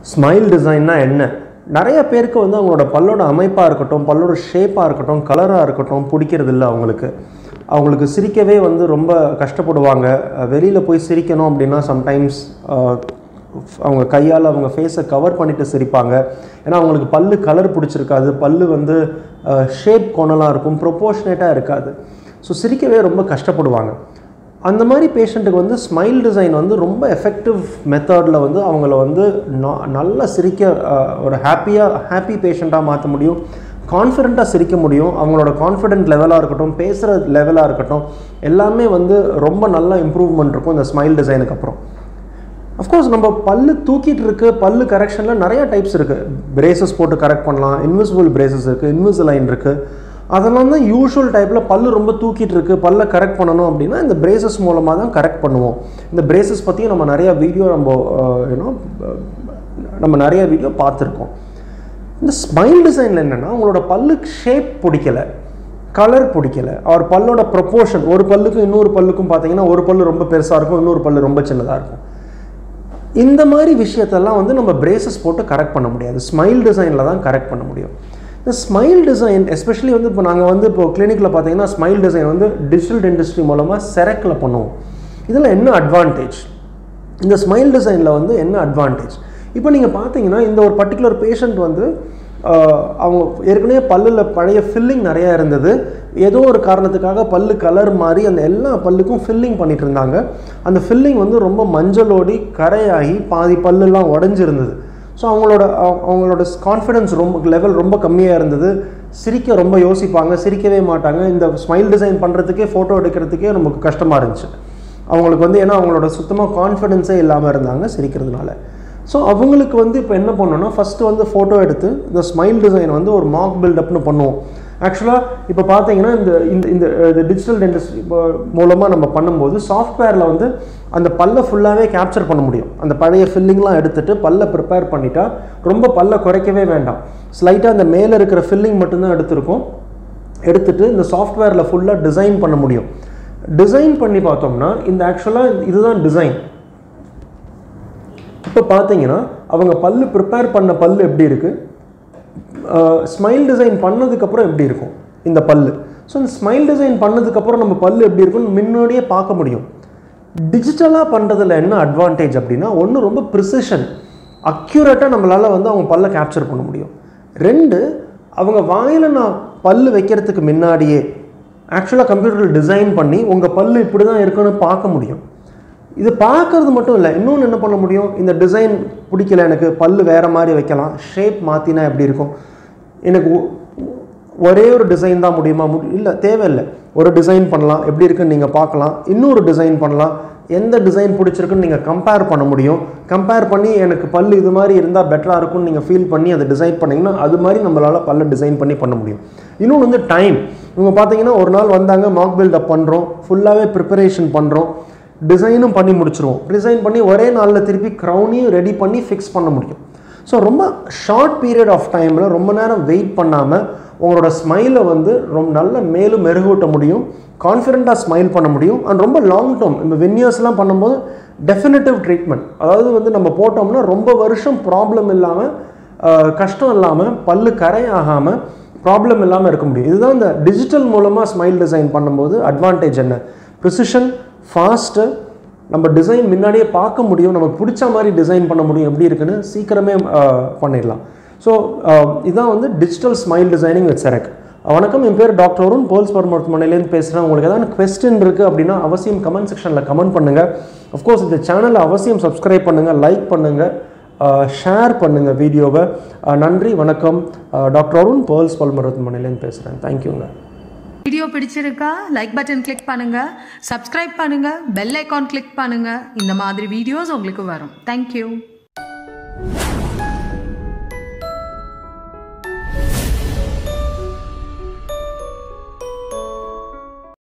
smile டிசைன்னா என்ன நிறைய பேருக்கு வந்து அவங்களோட பல்லோட அமைப்பாக இருக்கட்டும் பல்லோட ஷேப்பாக இருக்கட்டும் கலராக இருக்கட்டும் பிடிக்கிறது இல்லை அவங்களுக்கு அவங்களுக்கு சிரிக்கவே வந்து ரொம்ப கஷ்டப்படுவாங்க வெளியில் போய் சிரிக்கணும் அப்படின்னா சம்டைம்ஸ் அவங்க கையால் அவங்க ஃபேஸை கவர் பண்ணிட்டு சிரிப்பாங்க ஏன்னா அவங்களுக்கு பல்லு கலர் பிடிச்சிருக்காது பல்லு வந்து ஷேப் கோணலாக இருக்கும் ப்ரொப்போர்ஷனேட்டாக இருக்காது ஸோ சிரிக்கவே ரொம்ப கஷ்டப்படுவாங்க அந்த மாதிரி பேஷண்ட்டுக்கு வந்து ஸ்மைல் டிசைன் வந்து ரொம்ப எஃபெக்டிவ் மெத்தடில் வந்து அவங்கள வந்து நா- நல்லா சிரிக்க அஹ், ஒரு ஹாப்பியாக ஹாப்பி பேஷண்ட்டாக மாற்ற முடியும் கான்ஃபிடெண்ட்டாக சிரிக்க முடியும் அவங்களோட கான்ஃபிடென்ட் லெவலாக இருக்கட்டும் பேசுகிற லெவலாக இருக்கட்டும் எல்லாமே வந்து ரொம்ப நல்ல இம்ப்ரூவ்மெண்ட் இருக்கும் இந்த ஸ்மைல் டிசைனுக்கு அப்புறம் அஃப்கோர்ஸ் நம்ம பல்லு தூக்கிட்டு இருக்கு பல்லு கரெக்ஷனில் நிறைய டைப்ஸ் இருக்குது பிரேசஸ் போட்டு கரெக்ட் பண்ணலாம் இன்விசிபிள் பிரேசஸ் இருக்குது இன்விசிலைன் இருக்குது அதெல்லாம் தான் யூஷுவல் டைப்பில் பல்லு ரொம்ப தூக்கிட்டு இருக்கு பல்லை கரெக்ட் பண்ணணும் அப்படின்னா இந்த பிரேசஸ் மூலமாக தான் கரெக்ட் பண்ணுவோம் இந்த பிரேசஸ் பற்றியும் நம்ம நிறைய வீடியோ நம்ம யூனோ நம்ம நிறைய வீடியோ பார்த்துருக்கோம் இந்த ஸ்மைல் டிசைனில் என்னென்னா உங்களோட பல்லுக்கு ஷேப் பிடிக்கல கலர் பிடிக்கல அவர் பல்லோட ப்ரொப்போர்ஷன் ஒரு பல்லுக்கும் இன்னொரு பல்லுக்கும் பார்த்தீங்கன்னா ஒரு பல்லு ரொம்ப பெருசாக இருக்கும் இன்னொரு பல்லு ரொம்ப சின்னதாக இருக்கும் இந்த மாதிரி விஷயத்தெல்லாம் வந்து நம்ம பிரேசஸ் போட்டு கரெக்ட் பண்ண முடியாது ஸ்மைல் டிசைனில் தான் கரெக்ட் பண்ண முடியும் இந்த ஸ்மைல் டிசைன் எஸ்பெஷலி வந்து இப்போ நாங்கள் வந்து இப்போ கிளினிக்கில் பார்த்தீங்கன்னா ஸ்மைல் டிசைன் வந்து டிஜிட்டல் டென்டிஸ்ட்ரி மூலமாக செரக்கில் பண்ணுவோம் இதில் என்ன அட்வான்டேஜ் இந்த ஸ்மைல் டிசைனில் வந்து என்ன அட்வான்டேஜ் இப்போ நீங்கள் பார்த்தீங்கன்னா இந்த ஒரு பர்டிகுலர் பேஷண்ட் வந்து ஆஹ், அவங்க ஏற்கனவே பல்லில் பழைய ஃபில்லிங் நிறையா இருந்தது ஏதோ ஒரு காரணத்துக்காக பல்லு கலர் மாறி அந்த எல்லா பல்லுக்கும் ஃபில்லிங் பண்ணிட்டு இருந்தாங்க அந்த ஃபில்லிங் வந்து ரொம்ப மஞ்சளோடி கரையாகி பாதி பல்லெல்லாம் உடஞ்சிருந்தது ஸோ அவங்களோட அவ- அவங்களோட கான்ஃபிடன்ஸ் ரொம்ப லெவல் ரொம்ப கம்மியாக இருந்தது சிரிக்க ரொம்ப யோசிப்பாங்க சிரிக்கவே மாட்டாங்க இந்த ஸ்மைல் டிசைன் பண்ணுறதுக்கே ஃபோட்டோ எடுக்கிறதுக்கே நமக்கு கஷ்டமாக இருந்துச்சு அவங்களுக்கு வந்து ஏன்னா அவங்களோட சுத்தமாக கான்ஃபிடென்ஸே இல்லாமல் இருந்தாங்க சிரிக்கிறதுனால ஸோ அவங்களுக்கு வந்து இப்போ என்ன பண்ணோம்னா ஃபஸ்ட்டு வந்து ஃபோட்டோ எடுத்து இந்த ஸ்மைல் டிசைன் வந்து ஒரு மார்க் பில்டப்னு பண்ணுவோம் ஆக்சுவலாக இப்போ பார்த்தீங்கன்னா இந்த இந்த இந்த டிஜிட்டல் டென்டிஸ்ட் மூலமாக நம்ம பண்ணும்போது சாஃப்ட்வேரில் வந்து அந்த பல்லை ஃபுல்லாகவே கேப்சர் பண்ண முடியும் அந்த பழைய ஃபில்லிங்லாம் எடுத்துட்டு பல்லை ப்ரிப்பேர் பண்ணிட்டா ரொம்ப பல்லை குறைக்கவே வேண்டாம் ஸ்லைட்டாக அந்த மேலே இருக்கிற ஃபில்லிங் மட்டும்தான் எடுத்திருக்கோம் எடுத்துட்டு இந்த சாஃப்ட்வேரில் ஃபுல்லாக டிசைன் பண்ண முடியும் டிசைன் பண்ணி பார்த்தோம்னா இந்த ஆக்சுவலாக இதுதான் டிசைன் இப்போ பார்த்தீங்கன்னா அவங்க பல்லு ப்ரிப்பேர் பண்ண பல்லு எப்படி இருக்குது ஸ்மைல் டிசைன் பண்ணதுக்கப்புறம் எப்படி இருக்கும் இந்த பல்லு ஸோ இந்த ஸ்மைல் டிசைன் பண்ணதுக்கப்புறம் நம்ம பல்லு எப்படி இருக்கும்னு முன்னாடியே பார்க்க முடியும் டிஜிட்டலாக பண்ணுறதுல என்ன அட்வான்டேஜ் அப்படின்னா ஒன்று ரொம்ப ப்ரிசிஷன் அக்யூரேட்டாக நம்மளால் வந்து அவங்க பல்லை கேப்சர் பண்ண முடியும் ரெண்டு அவங்க வாயில் நான் பல்லு வைக்கிறதுக்கு முன்னாடியே ஆக்சுவலாக கம்ப்யூட்டரில் டிசைன் பண்ணி உங்கள் பல்லு இப்படி தான் இருக்குன்னு பார்க்க முடியும் இது பார்க்கறது மட்டும் இல்லை இன்னொன்று என்ன பண்ண முடியும் இந்த டிசைன் பிடிக்கல எனக்கு பல்லு வேறு மாதிரி வைக்கலாம் ஷேப் மாற்றினா எப்படி இருக்கும் எனக்கு ஒ- ஒரே ஒரு டிசைன் தான் முடியுமா முடி இல்லை தேவையில்லை ஒரு டிசைன் பண்ணலாம் எப்படி இருக்குன்னு நீங்கள் பார்க்கலாம் இன்னொரு டிசைன் பண்ணலாம் எந்த டிசைன் பிடிச்சிருக்குன்னு நீங்கள் கம்பேர் பண்ண முடியும் கம்பேர் பண்ணி எனக்கு பல்லு இது மாதிரி இருந்தால் பெட்டராக இருக்கும்னு நீங்கள் ஃபீல் பண்ணி அதை டிசைன் பண்ணிங்கன்னா அது மாதிரி நம்மளால் பல்ல டிசைன் பண்ணி பண்ண முடியும் இன்னொன்று வந்து டைம் இவங்க பார்த்தீங்கன்னா ஒரு நாள் வந்தாங்க மார்க் பில்டப் பண்ணுறோம் ஃபுல்லாகவே ப்ரிப்பரேஷன் பண்ணுறோம் டிசைனும் பண்ணி முடிச்சிருவோம் டிசைன் பண்ணி ஒரே நாளில் திருப்பி க்ரௌனையும் ரெடி பண்ணி ஃபிக்ஸ் பண்ண முடியும் ஸோ ரொம்ப ஷார்ட் பீரியட் ஆஃப் டைமில் ரொம்ப நேரம் வெயிட் பண்ணாமல் உங்களோட ஸ்மைலை வந்து ரொம்ப நல்ல மேலும் மெருகூட்ட முடியும் கான்ஃபிடெண்ட்டாக ஸ்மைல் பண்ண முடியும் அண்ட் ரொம்ப லாங் டேர்ம் இந்த வென்யூஸ்லாம் பண்ணும்போது டெஃபினட்டிவ் ட்ரீட்மெண்ட் அதாவது வந்து நம்ம போட்டோம்னா ரொம்ப வருஷம் ப்ராப்ளம் இல்லாமல் கஷ்டம் இல்லாமல் பல்லு கரை ஆகாமல் ப்ராப்ளம் இல்லாமல் இருக்க முடியும் இதுதான் இந்த டிஜிட்டல் மூலமாக ஸ்மைல் டிசைன் பண்ணும்போது அட்வான்டேஜ் என்ன ப்ரிசிஷன் ஃபாஸ்ட்டு நம்ம டிசைன் முன்னாடியே பார்க்க முடியும் நமக்கு பிடிச்ச மாதிரி டிசைன் பண்ண முடியும் எப்படி இருக்குன்னு சீக்கிரமே அஹ், பண்ணிடலாம் ஸோ இதுதான் வந்து digital smile designing with CEREC வணக்கம் என் பேர் டாக்டர் அருண் போல்ஸ் பர் மருத்துவமனையிலேருந்து பேசுகிறேன் உங்களுக்கு ஏதாவது கொஸ்டின் இருக்குது அப்படின்னா அவசியம் கமெண்ட் செக்ஷனில் கமெண்ட் பண்ணுங்கள் அஃப்கோர்ஸ் இந்த சேனலை அவசியம் சப்ஸ்கிரைப் பண்ணுங்கள் லைக் பண்ணுங்கள் ஷேர் பண்ணுங்கள் வீடியோவை அஹ், நன்றி வணக்கம் அஹ், டாக்டர் அருண் பேர்ல்ஸ் பல் மருத்துவமனையிலேருந்து பேசுகிறேன் தேங்க்யூங்க வீடியோ பிடிச்சிருக்கா லைக் பட்டன் கிளிக் பண்ணுங்க சப்ஸ்கிரைப் பண்ணுங்க பெல் ஐகான் கிளிக் பண்ணுங்க இந்த மாதிரி வீடியோஸ் உங்களுக்கு வரும் தேங்க்யூ